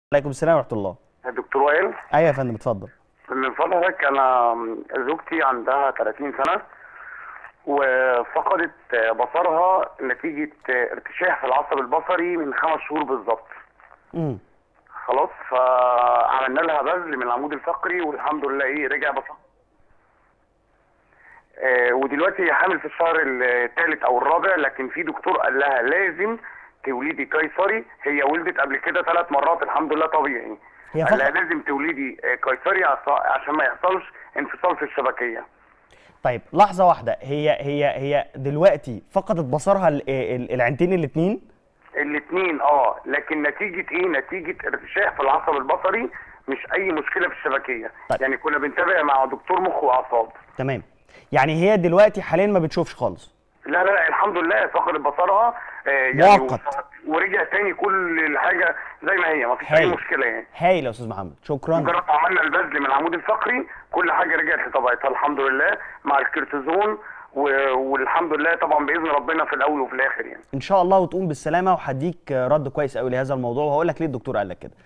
عليكم السلام ورحمه الله دكتور وائل ايوه يا فندم اتفضل من فضلك انا زوجتي عندها 30 سنه وفقدت بصرها نتيجه ارتشاح في العصب البصري من خمس شهور بالظبط امم خلاص فعملنا لها بذل من العمود الفقري والحمد لله ايه رجع بصرها آه، ودلوقتي هي حامل في الشهر الثالث او الرابع لكن في دكتور قال لها لازم تولدي قيصري هي ولدت قبل كده ثلاث مرات الحمد لله طبيعي هي قال لها فقط لازم تولدي آه، قيصري عص- عشان ما يحصلش انفصال في الشبكيه طيب لحظه واحده هي هي هي دلوقتي فقدت بصرها ال- ال- العينتين الاثنين الاثنين اه لكن نتيجه ايه نتيجه ارتشاح في العصب البصري مش اي مشكله في الشبكيه طيب. يعني كنا بنتابع مع دكتور مخ واعصاب تمام يعني هي دلوقتي حاليا ما بتشوفش خالص لا لا لا الحمد لله فقدت بصرها آه يعني مؤقت. و- ورجع تاني كل الحاجه زي ما هي ما فيش اي هايل. مشكله يعني هايل يا استاذ محمد شكرا مجرد ما عملنا البذل من العمود الفقري كل حاجه رجعت لطبيعتها الحمد لله مع الكورتيزون و- والحمد لله طبعا باذن ربنا في الاول وفي الاخر يعني ان شاء الله وتقوم بالسلامه وهديك رد كويس قوي لهذا الموضوع وهقول لك ليه الدكتور قال لك كده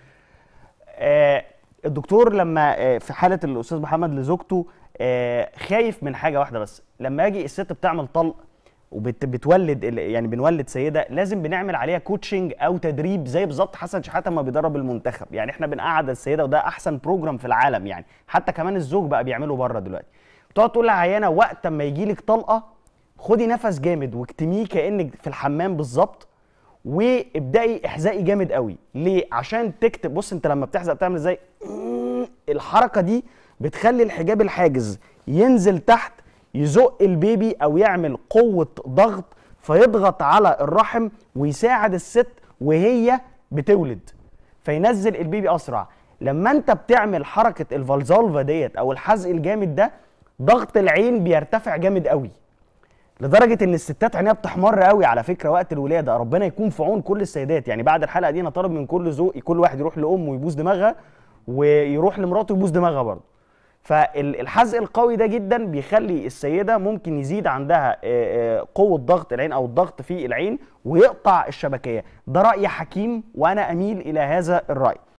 آه الدكتور لما آه في حاله الاستاذ محمد لزوجته آه خايف من حاجه واحده بس لما يجي الست بتعمل طلق وبتولد يعني بنولد سيده لازم بنعمل عليها كوتشنج او تدريب زي بالظبط حسن شحاته ما بيدرب المنتخب يعني احنا بنقعد السيده وده احسن بروجرام في العالم يعني حتى كمان الزوج بقى بيعمله بره دلوقتي تقعد تقول لعيانه وقت ما يجي لك طلقه خدي نفس جامد واكتميه كانك في الحمام بالظبط وابداي احزقي جامد قوي ليه عشان تكتب بص انت لما بتحزق بتعمل ازاي الحركه دي بتخلي الحجاب الحاجز ينزل تحت يزق البيبي او يعمل قوه ضغط فيضغط على الرحم ويساعد الست وهي بتولد فينزل البيبي اسرع لما انت بتعمل حركه الفالزالفا ديت او الحزق الجامد ده ضغط العين بيرتفع جامد قوي لدرجه ان الستات عينيها بتحمر قوي على فكره وقت الولاده ربنا يكون في عون كل السيدات يعني بعد الحلقه دي انا طالب من كل ذوق كل واحد يروح لامه يبوس دماغها ويروح لمراته يبوس دماغها برضه فالحزق القوي ده جدا بيخلي السيده ممكن يزيد عندها آه، آه، قوه ضغط العين او الضغط في العين ويقطع الشبكيه ده راي حكيم وانا اميل الى هذا الراي